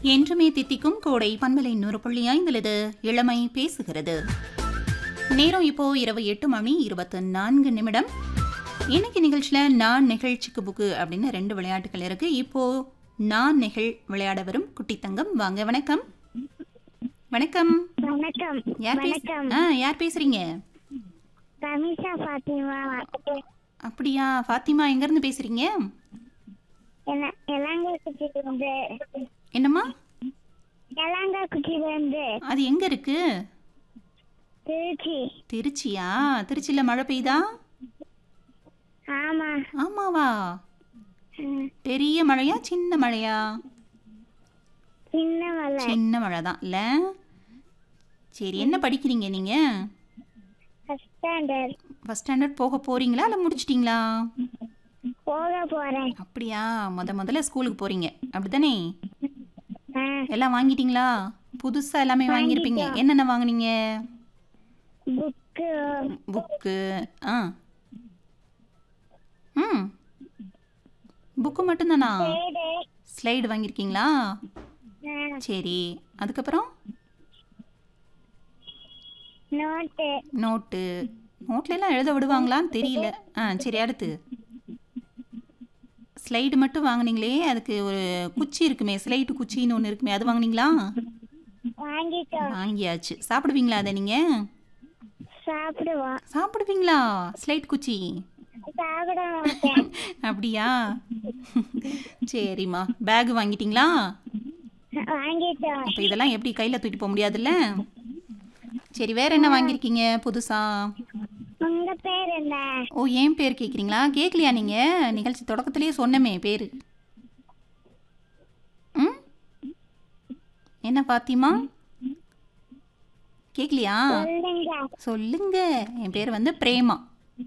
என்றுமே தித்திக்கும் கோடை பண்பலை நூறு புள்ளி ஐந்திலது இளமை பேசுகிறது நேரம் இப்போ இரவு எட்டு மணி இருபத்தி நான்கு நிமிடம் இன்னைக்கு நிகழ்ச்சியில் நான் நிகழ்ச்சிக்கு புக்கு அப்படின்னு ரெண்டு விளையாட்டுகள் இருக்கு இப்போ நான் நிகழ் விளையாட வரும் குட்டி தங்கம் வாங்க வணக்கம் வணக்கம் வணக்கம் யார் பேச வணக்கம் ஆ யார் பேசுறீங்க ரமேஷா பாத்திமா அப்படியா ஃபாத்திமா எங்கேருந்து பேசுறீங்க என்ன எலாங்கா குச்சியில இருந்து என்னம்மா எலாங்கா குச்சியில இருந்து அது எங்க இருக்கு திருச்சி திருச்சியா திருச்சியில மழை பெய்யுதா ஆமா ஆமாவா ம், பெரிய மழையா சின்ன மழையா சின்ன மலை சின்ன மழை தான் இல்ல சரி என்ன படிக்கிறீங்க நீங்க ஃபர்ஸ்ட் ஸ்டாண்டர்ட் ஃபர்ஸ்ட் ஸ்டாண்டர்ட் போக போறீங்களா இல்லை முடிச்சிட்டிங்களா போக போறேன் அப்படியா முத முதல்ல ஸ்கூலுக்கு போறீங்க அப்படிதானே ஆ, எல்லாம் வாங்கிட்டீங்களா புதுசா எல்லாமே வாங்கியிருப்பீங்க என்னென்ன வாங்குனீங்க புக்கு புக்கு ஆ ம் புக்கு மட்டும்தானா பேடு ஸ்லைடு வாங்கியிருக்கீங்களா ஆ, சரி அதுக்கப்புறம் நோட்டு நோட்டு நோட்ல எல்லாம் எழுத விடுவாங்களான்னு தெரியல ஆ சரி அடுத்து ஸ்லைடு மட்டும் வாங்குனீங்களே அதுக்கு ஒரு குச்சி இருக்குமே ஸ்லைடு குச்சின்னு ஒன்று இருக்குமே அது வாங்குனீங்களா வாங்கிட்டோம் வாங்கியாச்சு சாப்பிடுவீங்களா அதை நீங்கள் சாப்பிடுவோம் சாப்பிடுவீங்களா ஸ்லைட் குச்சி சாப்பிட மாட்டேன் அப்படியா சரிம்மா பேக் வாங்கிட்டீங்களா வாங்கிட்டோம் அப்போ இதெல்லாம் எப்படி கையில் தூக்கிட்டு போக முடியாதுல்ல சரி வேற என்ன வாங்கியிருக்கீங்க புதுசா உங்க பேர் என்ன ஓ ஏன் பேர் கேட்குறீங்களா கேட்கலையா நீங்கள் நிகழ்ச்சி தொடக்கத்திலேயே சொன்னமே பேர் ம் என்ன பாத்திமா கேட்கலையா சொல்லுங்க சொல்லுங்க என் பேர் வந்து பிரேமா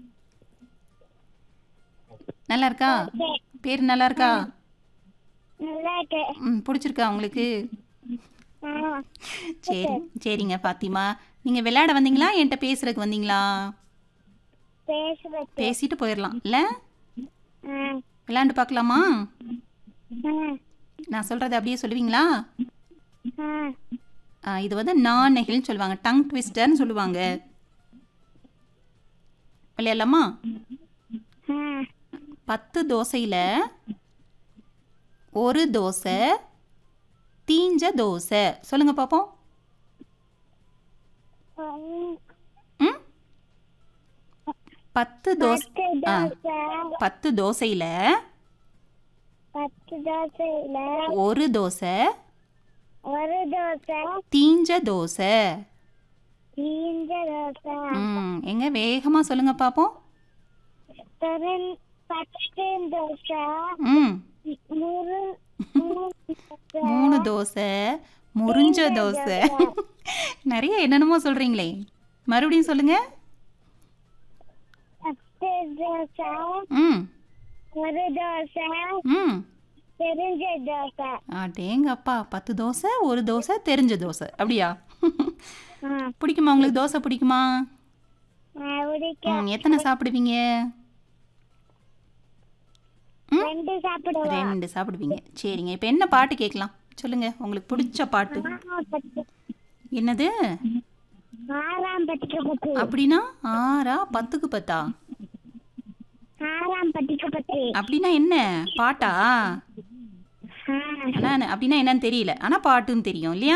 நல்லா இருக்கா பேர் நல்லா இருக்கா நல்லா இருக்கு ம் பிடிச்சிருக்கா உங்களுக்கு ஆமா சரி சரிங்க பாத்திமா நீங்கள் விளையாட வந்தீங்களா என்கிட்ட பேசுறதுக்கு வந்தீங்களா பேசுறது பேசிட்டு போயிடலாம் இல்லை ஆ, விளையாண்டு பார்க்கலாமா ஆ, நான் சொல்கிறத அப்படியே சொல்லுவீங்களா ஆ. ஆ, இது வந்து நான் நெகிழ்னு சொல்லுவாங்க டங் ட்விஸ்டர்னு சொல்லுவாங்க விளையாடலாமா ஆ, பத்து தோசையில் ஒரு தோசை தீஞ்ச தோசை சொல்லுங்க பார்ப்போம் ஒன்- ம் பத்து தோசை பத்து ஆ தோசை பத்து தோசையில் பத்து தோசையில ஒரு தோசை ஒரு தோசை தீஞ்ச தோசை தீஞ்ச தோசை ம் எங்க வேகமாக சொல்லுங்க பார்ப்போம் பெருந் பத்து தோசை ம் முரு மூணு தோசை மூணு தோசை முறிஞ்ச தோசை நிறைய என்னென்னமோ சொல்கிறீங்களே மறுபடியும் சொல்லுங்க பத்து தோசை ம் ஒரு தோசை ம் தெரிஞ்ச தோசை அடேங்கப்பா பத்து தோசை ஒரு தோசை தெரிஞ்ச தோசை அப்படியா ஆ, பிடிக்குமா உங்களுக்கு தோசை பிடிக்குமா நான் பிடிக்கும் ம் எத்தனை சாப்பிடுவீங்க ம்? ரெண்டு சாப்பிடுவோம் ரெண்டு சாப்பிடுவீங்க சரிங்க இப்போ என்ன பாட்டு கேட்கலாம் சொல்லுங்க உங்களுக்கு பிடிச்ச பாட்டு ஆறாம் பத்து என்னது ஆறாம் பத்துக்கு பத்து அப்படின்னா ஆறா பத்துக்கு பத்தா ஆறாம் பத்துக்கு பத்து அப்படின்னா என்ன பாட்டா ஆ, ஆனால் அப்படின்னா என்னன்னு தெரியல ஆனால் பாட்டுன்னு தெரியும் இல்லையா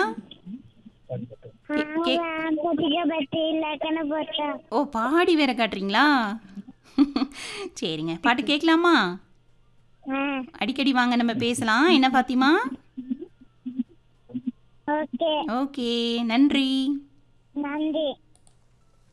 கே- ஆறாம் பத்துக்கு பத்து இலக்கணம் போட்டோம் ஓ பாடி வேற காட்டுறீங்களா சரிங்க பாட்டு கேட்கலாமா ஆ அடிக்கடி வாங்க நம்ம பேசலாம் என்ன பாத்திமா ஓகே ஓகே நன்றி நன்றி